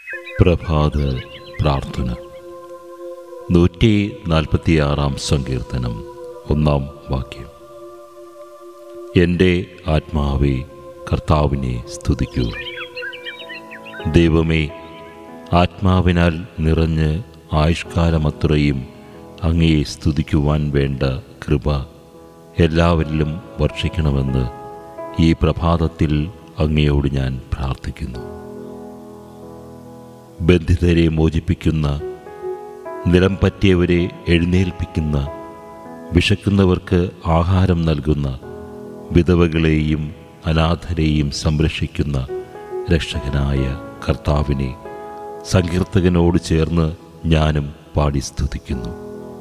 പ്രഭാത പ്രാർത്ഥന നൂറ്റി നാൽപ്പത്തിയാറാം സങ്കീർത്തനം ഒന്നാം വാക്യം എൻ്റെ ആത്മാവെ കർത്താവിനെ സ്തുതിക്കൂ ദൈവമേ ആത്മാവിനാൽ നിറഞ്ഞ് ആയുഷ്കാലമത്രയും അങ്ങയെ സ്തുതിക്കുവാൻ വേണ്ട കൃപ എല്ലാവരിലും വർഷിക്കണമെന്ന് ഈ പ്രഭാതത്തിൽ അങ്ങയോട് ഞാൻ പ്രാർത്ഥിക്കുന്നു ബന്ധിതരെ മോചിപ്പിക്കുന്ന നിലം പറ്റിയവരെ എഴുന്നേൽപ്പിക്കുന്ന വിശക്കുന്നവർക്ക് ആഹാരം നൽകുന്ന വിധവകളെയും അനാഥരെയും സംരക്ഷിക്കുന്ന രക്ഷകനായ കർത്താവിനെ സങ്കീർത്തകനോട് ചേർന്ന് ഞാനും പാടി സ്തുതിക്കുന്നു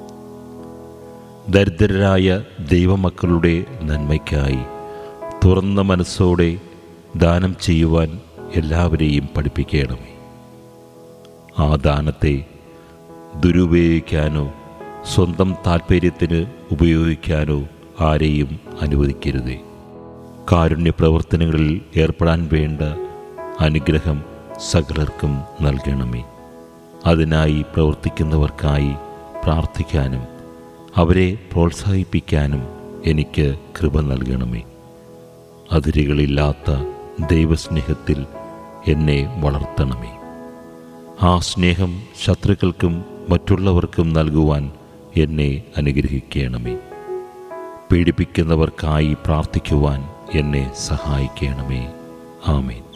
ദരിദ്രരായ ദൈവമക്കളുടെ നന്മയ്ക്കായി തുറന്ന മനസ്സോടെ ദാനം ചെയ്യുവാൻ എല്ലാവരെയും പഠിപ്പിക്കണമേ ആ ദാനത്തെ ദുരുപയോഗിക്കാനോ സ്വന്തം താൽപ്പര്യത്തിന് ഉപയോഗിക്കാനോ ആരെയും അനുവദിക്കരുതേ കാരുണ്യ പ്രവർത്തനങ്ങളിൽ ഏർപ്പെടാൻ വേണ്ട അനുഗ്രഹം സകലർക്കും നൽകണമേ അതിനായി പ്രവർത്തിക്കുന്നവർക്കായി പ്രാർത്ഥിക്കാനും അവരെ പ്രോത്സാഹിപ്പിക്കാനും എനിക്ക് കൃപ നൽകണമേ അതിരുകളില്ലാത്ത ദൈവസ്നേഹത്തിൽ എന്നെ വളർത്തണമേ ആ സ്നേഹം ശത്രുക്കൾക്കും മറ്റുള്ളവർക്കും നൽകുവാൻ എന്നെ അനുഗ്രഹിക്കണമേ പീഡിപ്പിക്കുന്നവർക്കായി പ്രാർത്ഥിക്കുവാൻ എന്നെ സഹായിക്കണമേ ആമേൻ